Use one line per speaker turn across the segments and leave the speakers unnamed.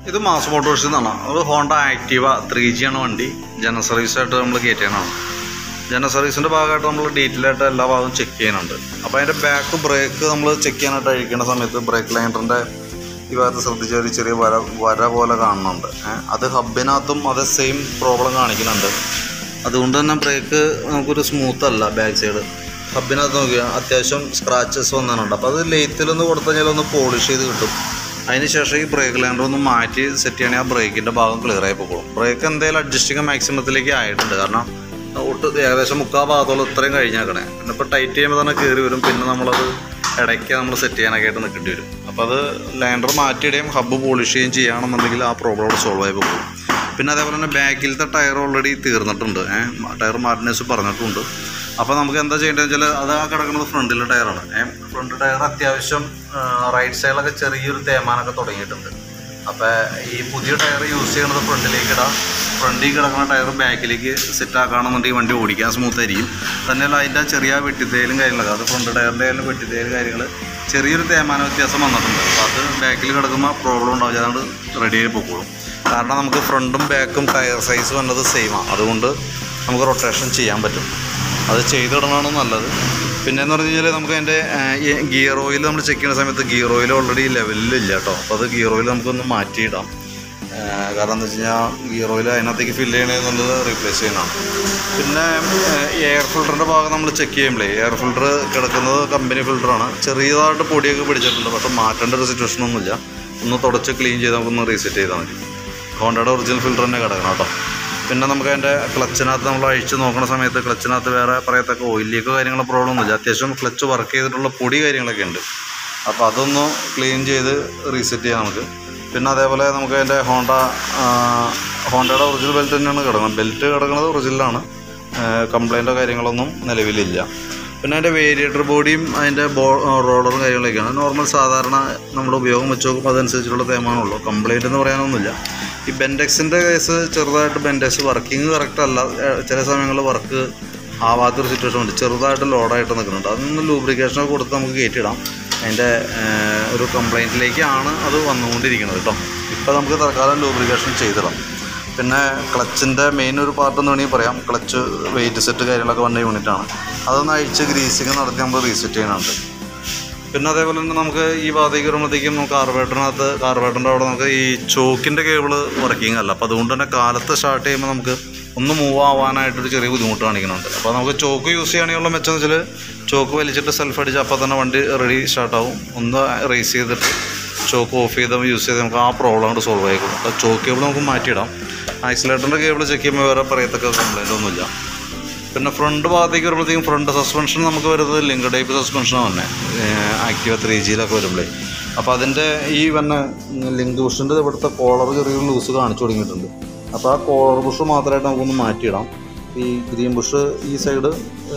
ഇത് മാസ് മോട്ടോഴ്സിൽ നിന്നാണ് അത് ഹോണ്ട ആക്റ്റീവ ത്രീ ജി ആണ് വണ്ടി ജനറൽ സർവീസായിട്ട് നമ്മൾ കയറ്റിയതാണ് ജനറൽ സർവീസിൻ്റെ ഭാഗമായിട്ട് നമ്മൾ ഡീറ്റെയിൽ ആയിട്ട് എല്ലാ ഭാഗവും ചെക്ക് ചെയ്യുന്നുണ്ട് അപ്പോൾ അതിൻ്റെ ബാക്ക് ബ്രേക്ക് നമ്മൾ ചെക്ക് ചെയ്യാനായിട്ട് അഴിക്കുന്ന സമയത്ത് ബ്രേക്ക് ലൈനറിൻ്റെ ഈ ഭാഗത്ത് ശ്രദ്ധിച്ച ഒരു ചെറിയ വര വര പോലെ കാണുന്നുണ്ട് ഏ, അത് ഹബിനകത്തും അതേ സെയിം പ്രോബ്ലം കാണിക്കുന്നുണ്ട് അതുകൊണ്ട് തന്നെ ബ്രേക്ക് നമുക്കൊരു സ്മൂത്ത് അല്ല ബാക്ക് സൈഡ് ഹബിനകത്ത് നോക്കിയാൽ അത്യാവശ്യം സ്ക്രാച്ചസ് വന്നിട്ടുണ്ട് അപ്പോൾ അത് ലെയ്ത്തിലൊന്ന് കൊടുത്തു കഴിഞ്ഞാൽ ഒന്ന് പോളിഷ് ചെയ്ത് കിട്ടും അതിന് ശേഷം ഈ ബ്രേക്ക് ലൈനർ ഒന്ന് മാറ്റി സെറ്റ് ചെയ്യണമെങ്കിൽ ആ ബ്രേക്കിൻ്റെ ഭാഗം ക്ലിയർ ആയി പോകും ബ്രേക്ക് എന്തായാലും അഡ്ജസ്റ്റിങ് മാക്സിമത്തിലേക്ക് ആയിട്ടുണ്ട് കാരണം ഒട്ട് ഏകദേശം മുക്കാൽ ഭാഗത്തോളം ഇത്രയും കഴിഞ്ഞാക്കണേ പിന്നെ ഇപ്പോൾ ടൈറ്റ് ചെയ്യുമ്പോൾ തന്നെ കയറി വരും പിന്നെ നമ്മളത് ഇടയ്ക്ക് നമ്മൾ സെറ്റ് ചെയ്യാനൊക്കെ ആയിട്ട് നിൽക്കേണ്ടി വരും അപ്പോൾ അത് ലൈനർ മാറ്റിയിടുകയും ഹബ്ബ് പോളിഷ് ചെയ്യുകയും ചെയ്യുകയാണെന്നുണ്ടെങ്കിൽ ആ പ്രോബ്ലം അവിടെ സോൾവ് ആയി പോകും പിന്നെ അതേപോലെ തന്നെ ബാക്കിലത്തെ ടയർ ഓൾറെഡി തീർന്നിട്ടുണ്ട് ഏഹ് ടയർ മാർട്ടിനേഴ്സ് പറഞ്ഞിട്ടുണ്ട് അപ്പോൾ നമുക്ക് എന്താ ചെയ്യേണ്ടതെന്ന് വെച്ചാൽ അത് ആ കിടക്കുന്നത് ഫ്രണ്ടിലെ ടയറാണ് ഏഹ് ഫ്രണ്ട് ടയർ അത്യാവശ്യം റൈറ്റ് സൈഡിലൊക്കെ ചെറിയൊരു തേമാനൊക്കെ തുടങ്ങിയിട്ടുണ്ട് അപ്പോൾ ഈ പുതിയ ടയർ യൂസ് ചെയ്യണത് ഫ്രണ്ടിലേക്ക് ഇടാം ഫ്രണ്ടിൽ കിടക്കുന്ന ടയർ ബാക്കിലേക്ക് സെറ്റ് ആക്കുകയാണെന്നുണ്ടെങ്കിൽ വണ്ടി ഓടിക്കാൻ സ്മൂത്ത് ആയിരിക്കും തന്നെയല്ല അതിൻ്റെ ചെറിയ വെട്ടിത്തേലും കാര്യങ്ങളൊക്കെ അത് ഫ്രണ്ട് ടയറിൻ്റെ ആയാലും വെട്ടിത്തേലും കാര്യങ്ങൾ ചെറിയൊരു തേമാന വ്യത്യാസം വന്നിട്ടുണ്ട് അപ്പോൾ അത് ബാക്കിൽ കിടക്കുമ്പോൾ പ്രോബ്ലം ഉണ്ടാവില്ല അതുകൊണ്ട് റെഡി ആയി പൊക്കോളും കാരണം നമുക്ക് ഫ്രണ്ടും ബാക്കും ടയർ സൈസ് വന്നത് സെയിമാണ് അതുകൊണ്ട് നമുക്ക് റൊട്ടേഷൻ ചെയ്യാൻ പറ്റും അത് ചെയ്തിടണമാണ് നല്ലത് പിന്നെ എന്ന് പറഞ്ഞു കഴിഞ്ഞാൽ നമുക്ക് അതിൻ്റെ ഗിയർ ഓയിൽ നമ്മൾ ചെക്ക് ചെയ്യുന്ന സമയത്ത് ഗിയർ ഓയിൽ ഓൾറെഡി ലെവലിലില്ല കേട്ടോ അപ്പോൾ അത് ഗിയർ ഓയിൽ നമുക്കൊന്ന് മാറ്റിയിടാം ആ, കാരണം എന്താ വെച്ച് കഴിഞ്ഞാൽ ഗിയർ ഓയിൽ അതിനകത്തേക്ക് ഫില്ല് ചെയ്യണമെന്നുള്ളത് റീപ്ലേസ് ചെയ്യണമാണ് പിന്നെ എയർ ഫിൽറ്ററിൻ്റെ ഭാഗം നമ്മൾ ചെക്ക് ചെയ്യുമ്പോഴേ എയർ ഫിൽറ്റർ കിടക്കുന്നത് കമ്പനി ഫിൽറ്ററാണ് ചെറിയതായിട്ട് പൊടിയൊക്കെ പിടിച്ചിട്ടുണ്ട് പക്ഷെ മാറ്റേണ്ട ഒരു സിറ്റുവേഷൻ ഒന്നുമില്ല ഒന്ന് തുടച്ച് ക്ലീൻ ചെയ്ത് നമുക്കൊന്ന് റീസെറ്റ് ചെയ്താൽ മതി ഹോണ്ടയുടെ ഒറിജിനൽ ഫിൽറ്റർ തന്നെ കിടക്കണം കേട്ടോ പിന്നെ നമുക്ക് അതിൻ്റെ ക്ലച്ചിനകത്ത് നമ്മൾ അഴിച്ച് നോക്കുന്ന സമയത്ത് ക്ലച്ചിനകത്ത് വേറെ പറയത്തക്ക ഓയിലിയൊക്കെ കാര്യങ്ങളോ പ്രോബ്ലം ഒന്നുമില്ല അത്യാവശ്യം ക്ലച്ച് വർക്ക് ചെയ്തിട്ടുള്ള പൊടി കാര്യങ്ങളൊക്കെ ഉണ്ട് അപ്പോൾ അതൊന്ന് ക്ലീൻ ചെയ്ത് റീസെറ്റ് ചെയ്യാം നമുക്ക് പിന്നെ അതേപോലെ നമുക്ക് അതിൻ്റെ ഹോണ്ട ആ, ഹോണ്ടയുടെ ഒറിജിനൽ ബെൽറ്റ് തന്നെയാണ് കിടക്കുന്നത് ബെൽറ്റ് കിടക്കുന്നത് ഒറിജിനലാണ് കംപ്ലൈൻറ്റോ കാര്യങ്ങളൊന്നും നിലവിലില്ല പിന്നെ അതിൻ്റെ വേരിയേറ്റർ ബോഡിയും അതിൻ്റെ ബോ റോളറും കാര്യങ്ങളൊക്കെയാണ് നോർമൽ സാധാരണ നമ്മുടെ ഉപയോഗം വെച്ച് നോക്കുമ്പോൾ അതനുസരിച്ചുള്ള തേമാണുള്ളൂ കംപ്ലൈൻറ്റ് എന്ന് പറയാനൊന്നുമില്ല ഈ ബെൻഡെക്സിൻ്റെ കേസ് ചെറുതായിട്ട് ബെൻഡെക്സ് വർക്കിംഗ് കറക്റ്റ് അല്ല ഏഹ് ചില സമയങ്ങളിൽ വർക്ക് ആവാത്തൊരു സിറ്റുവേഷൻ ഉണ്ട് ചെറുതായിട്ട് ലോഡായിട്ട് നിൽക്കുന്നുണ്ട് അതൊന്ന് ലൂബ്രിക്കേഷനൊക്കെ കൊടുത്ത് നമുക്ക് കയറ്റിടാം അതിൻ്റെ ഏഹ്, ഒരു കംപ്ലൈൻറ്റിലേക്കാണ് അത് വന്നുകൊണ്ടിരിക്കുന്നത് കേട്ടോ ഇപ്പോൾ നമുക്ക് തൽക്കാലം ലൂബ്രിക്കേഷൻ ചെയ്തിടാം പിന്നെ ക്ലച്ചിൻ്റെ മെയിൻ ഒരു പാർട്ട് എന്ന് വേണമെങ്കിൽ പറയാം ക്ലച്ച് വെയിറ്റ് സെറ്റ് കാര്യങ്ങളൊക്കെ വന്ന യൂണിറ്റാണ് അതൊന്ന് അഴിച്ച് ഗ്രീസിങ് നടത്തി നമ്മൾ റീസെറ്റ് ചെയ്യുന്നുണ്ട് പിന്നെ അതേപോലെ തന്നെ നമുക്ക് ഈ ഭാഗത്തേക്ക് വരുമ്പോഴത്തേക്കും നമുക്ക് കാർബേറ്ററിനകത്ത് കാർബേറ്ററിൻ്റെ അവിടെ നമുക്ക് ഈ ചോക്കിൻ്റെ കേബിൾ വർക്കിംഗ് അല്ല അപ്പോൾ അതുകൊണ്ട് തന്നെ കാലത്ത് സ്റ്റാർട്ട് ചെയ്യുമ്പോൾ നമുക്ക് ഒന്ന് മൂവ് ആവാനായിട്ടൊരു ചെറിയ ബുദ്ധിമുട്ട് കാണിക്കുന്നുണ്ട് അപ്പോൾ നമുക്ക് ചോക്ക് യൂസ് ചെയ്യുകയാണെന്നുള്ള മെച്ചം വെച്ചാൽ ചോക്ക് വലിച്ചിട്ട് സെൽഫ് അടിച്ച് അപ്പോൾ തന്നെ വണ്ടി റെഡി സ്റ്റാർട്ടാവും ഒന്ന് റേസ് ചെയ്തിട്ട് ചോക്ക് ഓഫ് ചെയ്ത് യൂസ് ചെയ്ത് നമുക്ക് ആ പ്രോബ്ലം കൊണ്ട് സോൾവ് ആയിക്കോളും അപ്പോൾ ചോക്ക് കേബിൾ നമുക്ക് മാറ്റിയിടാം ഐസൊലേറ്ററിൻ്റെ കേബിൾ ചെക്ക് ചെയ്യുമ്പോൾ വേറെ പറയത്തക്ക കംപ്ലൈൻ്റ് ഒന്നുമില്ല പിന്നെ ഫ്രണ്ട് ഭാഗത്തേക്ക് വരുമ്പോഴത്തേക്കും ഫ്രണ്ട് സസ്പെൻഷൻ നമുക്ക് വരുന്നത് ലിങ്ക് ടൈപ്പ് സസ്പെൻഷനാണ് തന്നെ ആക്റ്റീവ ത്രീ ജിയിലൊക്കെ വരുമ്പോഴേ അപ്പോൾ അതിൻ്റെ ഈ വന്ന ലിങ്ക് ബുഷിൻ്റെ ഇവിടുത്തെ കോളർ ചെറിയൊരു ലൂസ് കാണിച്ചു തുടങ്ങിയിട്ടുണ്ട് അപ്പോൾ ആ കോളർ ബുഷ് മാത്രമായിട്ട് നമുക്കൊന്ന് മാറ്റിയിടാം ഈ ഗ്രീൻ ബുഷ് ഈ സൈഡ്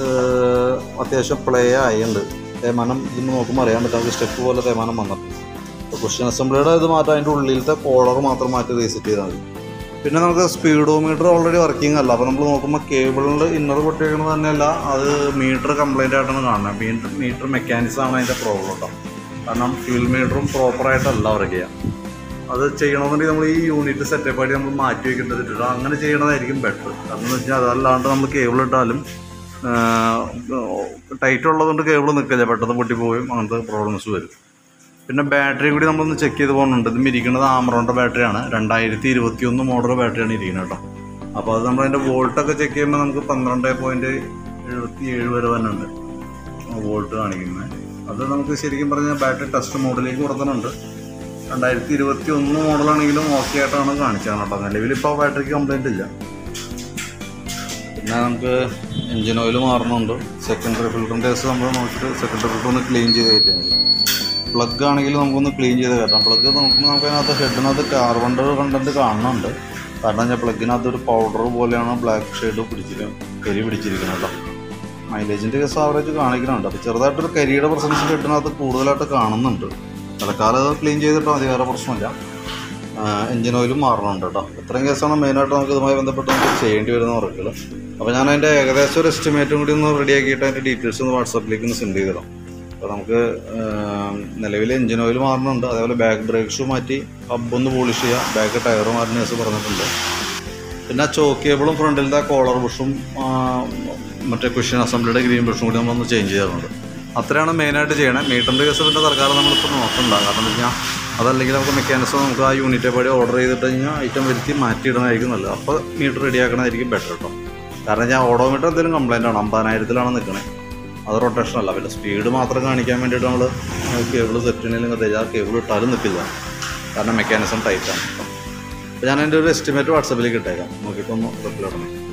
അത്യാവശ്യം പ്ലേ ആയിട്ടുണ്ട് തേമാനം ഇതിന് നോക്കുമ്പോൾ അറിയാൻ പറ്റും നമുക്ക് സ്റ്റെപ്പ് പോലെ തേമാനം വന്നിട്ടുണ്ട് അപ്പോൾ ക്വസ്റ്റ്യൻ അസംബ്ലിയുടെ ഇത് മാറ്റാൻ അതിൻ്റെ ഉള്ളിലത്തെ കോളർ മാത്രം മാറ്റി റീസെറ്റ് ചെയ്താൽ മതി പിന്നെ നമുക്ക് സ്പീഡോമീറ്റർ ഓൾറെഡി വർക്കിംഗ് അല്ല അപ്പോൾ നമ്മൾ നോക്കുമ്പോൾ കേബിളിൽ ഇന്നർ പൊട്ടിയിരിക്കുന്നത് തന്നെയല്ല അത് മീറ്റർ കംപ്ലൈൻ്റ് ആയിട്ടാണ് കാണുന്നത് മീറ്റർ മീറ്റർ മെക്കാനിക്സ് ആണ് അതിൻ്റെ പ്രോബ്ലം കേട്ടോ കാരണം ഫ്യൂൽ മീറ്ററും പ്രോപ്പറായിട്ടല്ല വർക്ക് ചെയ്യുക അത് ചെയ്യണമെന്നുണ്ടെങ്കിൽ നമ്മൾ ഈ യൂണിറ്റ് സെറ്റപ്പ് ആയിട്ട് നമ്മൾ മാറ്റി വെക്കേണ്ടത് ഇട്ടിട്ട് അങ്ങനെ ചെയ്യണതായിരിക്കും ബെറ്റർ അതെന്ന് വെച്ചാൽ അതല്ലാണ്ട് നമ്മൾ കേബിൾ ഇട്ടാലും ടൈറ്റ് ഉള്ളതുകൊണ്ട് കേബിൾ നിൽക്കില്ല പെട്ടെന്ന് പൊട്ടിപ്പോവുകയും അങ്ങനത്തെ പ്രോബ്ലംസ് വരും പിന്നെ ബാറ്ററി കൂടി നമ്മളൊന്ന് ചെക്ക് ചെയ്ത് പോകുന്നുണ്ട് ഇത് ഇരിക്കുന്നത് ആമറോണിൻ്റെ ബാറ്ററിയാണ് രണ്ടായിരത്തി ഇരുപത്തി ഒന്ന് മോഡൽ ബാറ്ററിയാണ് ഇരിക്കുന്നത് കേട്ടോ അപ്പോൾ അത് നമ്മളതിൻ്റെ വോൾട്ടൊക്കെ ചെക്ക് ചെയ്യുമ്പോൾ നമുക്ക് പന്ത്രണ്ട് പോയിൻറ്റ് എഴുപത്തി ഏഴ് വരെ തന്നെ ഉണ്ട് വോൾട്ട് കാണിക്കുന്നത് അത് നമുക്ക് ശരിക്കും പറഞ്ഞാൽ ബാറ്ററി ടെസ്റ്റ് മോഡിലേക്ക് കൊടുക്കുന്നുണ്ട് രണ്ടായിരത്തി ഇരുപത്തി ഒന്ന് മോഡലാണെങ്കിലും ഓക്കെ ആയിട്ടാണ് കാണിച്ചത് കേട്ടോ നിലവിലിപ്പോൾ ബാറ്ററിക്ക് കംപ്ലൈൻറ്റ് ഇല്ല പിന്നെ നമുക്ക് എഞ്ചിൻ ഓയിൽ മാറണമുണ്ട് സെക്കൻഡറി ഫിൽറ്ററിൻ്റെ കേസ് നമ്മൾ നോക്കിയിട്ട് സെക്കൻഡറി ഫിൽറ്റർ ഒന്ന് ക്ലീൻ ചെയ്ത് കയറ്റിയാൽ മതി പ്ലഗ് ആണെങ്കിൽ നമുക്കൊന്ന് ക്ലീൻ ചെയ്ത് കയറ്റാം പ്ലഗ് നോക്കുമ്പോൾ നമുക്ക് അതിനകത്ത് ഹെഡിനകത്ത് കാർബൺ കണ്ടൻറ്റ് കാണുന്നുണ്ട് കാരണം ഞാൻ പ്ലഗിനകത്ത് ഒരു പൗഡർ പോലെയാണ് ബ്ലാക്ക് ഷെയ്ഡ് പിടിച്ചിരിക്കുന്നത് കരി പിടിച്ചിരിക്കുന്നത് കേട്ടോ മൈലേജിൻ്റെ കേസ് ആവറേജ് കാണിക്കുന്നുണ്ട് അപ്പോൾ ചെറുതായിട്ടൊരു കരിയുടെ പ്രസൻസ് ഹെഡിനകത്ത് കൂടുതലായിട്ട് കാണുന്നുണ്ട് തൽക്കാലം അത് ക്ലീൻ ചെയ്തിട്ടോ മതി വേറെ പ്രശ്നമില്ല എഞ്ചിൻ ഓയിലും മാറണമുണ്ട് കേട്ടോ ഇത്രയും കേസാണ് മെയിനായിട്ട് നമുക്ക് ഇതുമായി ബന്ധപ്പെട്ട് നമുക്ക് ചെയ്യേണ്ടി വരുന്ന വർക്കുകൾ അപ്പോൾ ഞാൻ അതിൻ്റെ ഏകദേശം ഒരു എസ്റ്റിമേറ്റും കൂടി ഒന്ന് റെഡിയാക്കിയിട്ട് അതിൻ്റെ ഡീറ്റെയിൽസ് ഒന്ന് വാട്സാപ്പിലേക്ക് ഒന്ന് സെൻഡ് ചെയ്തിടാം അപ്പോൾ നമുക്ക് നിലവിൽ എഞ്ചിൻ ഓയിൽ മാറുന്നുണ്ട് അതേപോലെ ബാക്ക് ബ്രേക്ക് ഷൂ മാറ്റി ഹബ് ഒന്ന് പോളിഷ് ചെയ്യുക ബാക്ക് ടയർ മാറുന്ന കേസ് പറഞ്ഞിട്ടുണ്ട് പിന്നെ ആ ചോക്ക് കേബിളും ഫ്രണ്ടിലത്തെ കോളർ ബുഷും മറ്റേ ക്വസ്റ്റ്യൻ അസംബ്ലിയുടെ ഗ്രീൻ ബുഷും കൂടി നമ്മളൊന്ന് ചേഞ്ച് ചെയ്യാറുണ്ട് അത്രയാണ് മെയിനായിട്ട് ചെയ്യണേ മീറ്ററിൻ്റെ കേസ് പിന്നെ തൽക്കാലം നമ്മളിപ്പോൾ നോക്കണ്ട കാരണം എന്ന് വെച്ചാൽ അതല്ലെങ്കിൽ നമുക്ക് മെക്കാനിസം നമുക്ക് ആ യൂണിറ്റെ പടി ഓർഡർ ചെയ്തിട്ട് കഴിഞ്ഞാൽ ഐറ്റം വരുത്തി മാറ്റിയിടണമായിരിക്കും നല്ലത് അപ്പോൾ മീറ്റർ റെഡി ആക്കണമായിരിക്കും ബെറ്റർ കേട്ടോ കാരണം ഞാൻ ഓഡോമീറ്റർ എന്തെങ്കിലും കംപ്ലൈൻ്റ് ആണ് അമ്പതിനായിരത്തിലാണ് നിൽക്കണേ അത് റൊട്ടേഷൻ അല്ല പിന്നെ സ്പീഡ് മാത്രം കാണിക്കാൻ വേണ്ടിയിട്ട് നമ്മൾ കേബിൾ സെറ്റിനെങ്കിലും തേജ് ആ കേബിൾ ഇട്ടാലും നിൽക്കില്ല കാരണം മെക്കാനിസം ടൈറ്റാണ് അപ്പോൾ ഞാൻ എൻ്റെ ഒരു എസ്റ്റിമേറ്റ് വാട്സപ്പിലേക്ക് ഇട്ടേക്കാം നോക്കിയിട്ടൊന്ന് റിപ്ലൈ ഇടണം